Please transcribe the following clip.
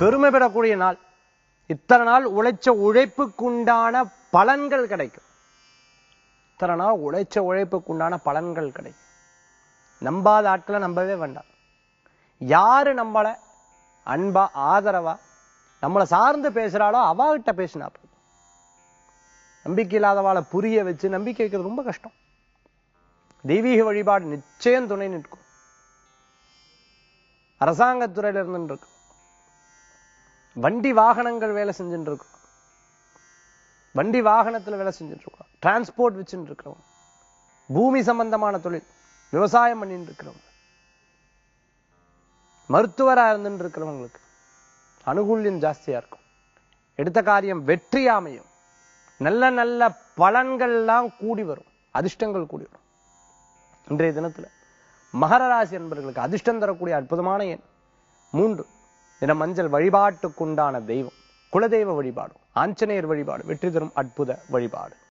பெருமை பெறக்கூடிய நாள் இத்தனை நாள் உழைச்ச உழைப்புக்குண்டான பலன்கள் கிடைக்கும் இத்தனை நாள் உழைச்ச உழைப்புக்குண்டான பலன்கள் கிடைக்கும் நம்பாத ஆட்களை நம்பவே வேண்டாம் யாரு நம்மள அன்பா ஆதரவா நம்மளை சார்ந்து பேசுறாளோ அவகிட்ட பேசினா போதும் நம்பிக்கை இல்லாதவாளை புரிய வச்சு நம்பிக்கை வைக்கிறது ரொம்ப கஷ்டம் தெய்வீக வழிபாடு நிச்சயம் துணை நிற்கும் அரசாங்கத்துறையில இருந்துட்டு இருக்கு வண்டி வாகனங்கள் வேலை செஞ்சுட்டு இருக்கும் வண்டி வாகனத்துல வேலை செஞ்சுட்டு இருக்கோம் டிரான்ஸ்போர்ட் வச்சுட்டு இருக்கிறவங்க பூமி சம்பந்தமான தொழில் விவசாயம் பண்ணிட்டு இருக்கிறவங்க மருத்துவரா இருந்துட்டு இருக்கிறவங்களுக்கு அனுகூல்யம் ஜாஸ்தியா இருக்கும் எடுத்த காரியம் வெற்றியா அமையும் நல்ல நல்ல பலன்கள்லாம் கூடி வரும் அதிர்ஷ்டங்கள் கூடி வரும் இன்றைய தினத்துல மகர ராசி என்பவர்களுக்கு அதிர்ஷ்டம் தரக்கூடிய அற்புதமான எண் மூன்று தின மஞ்சள் வழிபாட்டுக்குண்டான தெய்வம் குலதெய்வ வழிபாடு ஆஞ்சநேயர் வழிபாடு வெற்றி தரும் அற்புத வழிபாடு